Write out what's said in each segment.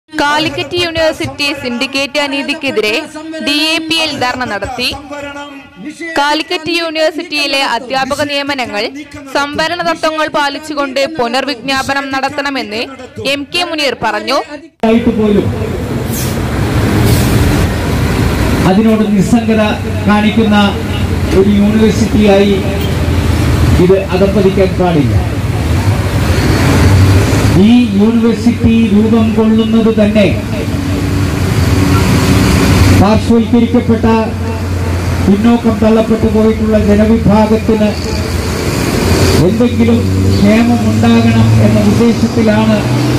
Calicut university syndicate അനീതിക്കെതിരെ D A P L dharna നടത്തി കാലിക്കറ്റ് യൂണിവേഴ്സിറ്റിയിലെ അധ്യാപക നിയമനങ്ങൾ സംവരണ തത്വങ്ങൾ പാലിച്ചുകൊണ്ട് പുനർവിജ്ഞാപനം നടത്തണമെന്ന് എം കെ മുനീർ പറഞ്ഞു ആയിട്ട് പോലും അതിനോട് നിസ്സംഗത കാണിക്കുന്ന ഒരു യൂണിവേഴ്സിറ്റിയായി ഇത് അധപ്പതിക്കാൻ പാടില്ല ഈ യൂണിവേഴ്സിറ്റി രൂപം കൊള്ളുന്നത് തന്നെ പാർശ്വവൽക്കരിക്കപ്പെട്ട പിന്നോക്കം തള്ളപ്പെട്ടു പോയിട്ടുള്ള ജനവിഭാഗത്തിന് എന്തെങ്കിലും ക്ഷേമം ഉണ്ടാകണം എന്ന ഉദ്ദേശത്തിലാണ്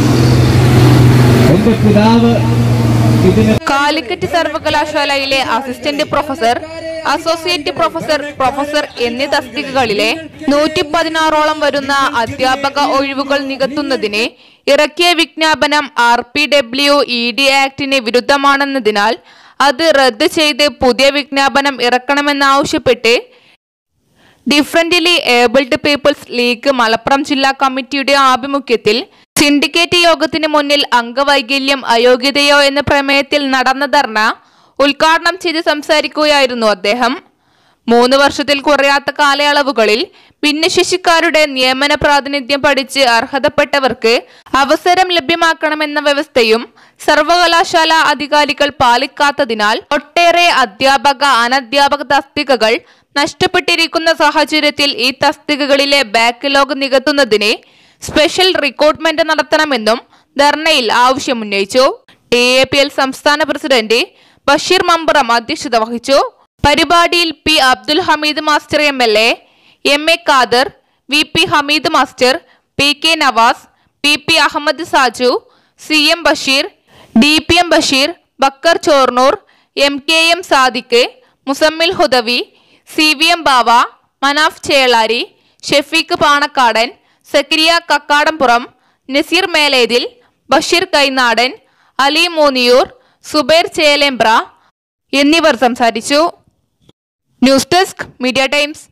എന്റെ പിതാവ് ഇതിന് കാലിക്കറ്റ് സർവകലാശാലയിലെ assistant professor associate professor professor എന്നീ തസ്തികകളിലെ നൂറ്റി പതിനാറോളം വരുന്ന അധ്യാപക ഒഴിവുകൾ നികത്തുന്നതിന് ഇറക്കിയ വിജ്ഞാപനം ആർ പി ഡബ്ല്യു ഇ ഡി ആക്ടിന് വിരുദ്ധമാണെന്നതിനാൽ അത് റദ്ദ് ചെയ്ത് പുതിയ വിജ്ഞാപനം ഇറക്കണമെന്നാവശ്യപ്പെട്ട് differently abled people's league Malappuram ജില്ലാ കമ്മിറ്റിയുടെ ആഭിമുഖ്യത്തിൽ സിൻഡിക്കേറ്റ് യോഗത്തിന് മുന്നിൽ അംഗവൈകല്യം അയോഗ്യതയോ എന്ന പ്രമേയത്തിൽ നടന്ന ധർണ ഉദ്ഘാടനം ചെയ്ത് സംസാരിക്കുകയായിരുന്നു അദ്ദേഹം മൂന്ന് വർഷത്തിൽ കുറയാത്ത കാലയളവുകളിൽ ഭിന്നശേഷിക്കാരുടെ നിയമന പ്രാതിനിധ്യം പഠിച്ച് അർഹതപ്പെട്ടവർക്ക് അവസരം ലഭ്യമാക്കണമെന്ന വ്യവസ്ഥയും സർവകലാശാല അധികാരികൾ പാലിക്കാത്തതിനാൽ ഒട്ടേറെ അധ്യാപക അനധ്യാപക തസ്തികകൾ നഷ്ടപ്പെട്ടിരിക്കുന്ന സാഹചര്യത്തിൽ ഈ തസ്തികകളിലെ ബാക്ക്ലോഗ് നികത്തുന്നതിന് സ്പെഷ്യൽ റിക്രൂട്ട്മെന്റ് നടത്തണമെന്നും ധർണയിൽ ആവശ്യമുന്നയിച്ചു ടി എ പി എൽ സംസ്ഥാന പ്രസിഡന്റ് ബഷീർ മമ്പുറം അധ്യക്ഷത വഹിച്ചു പരിപാടിയിൽ P Abdul Hameed master M L A M A Khader V P Hameed master P K Nawas P P Ahammed Saju C M Basheer D P M Basheer Bakker Chornur M K M Sadiq Muzammil Hudawi C V M Bava Manaf Chelari Shefeeq Panakkadan Zakariya Kakkadampuram Naseer മേലേതിൽ Basheer Kainadan Ali Moonniyur Subair Chelembra എന്നിവർ സംസാരിച്ചു news desk media times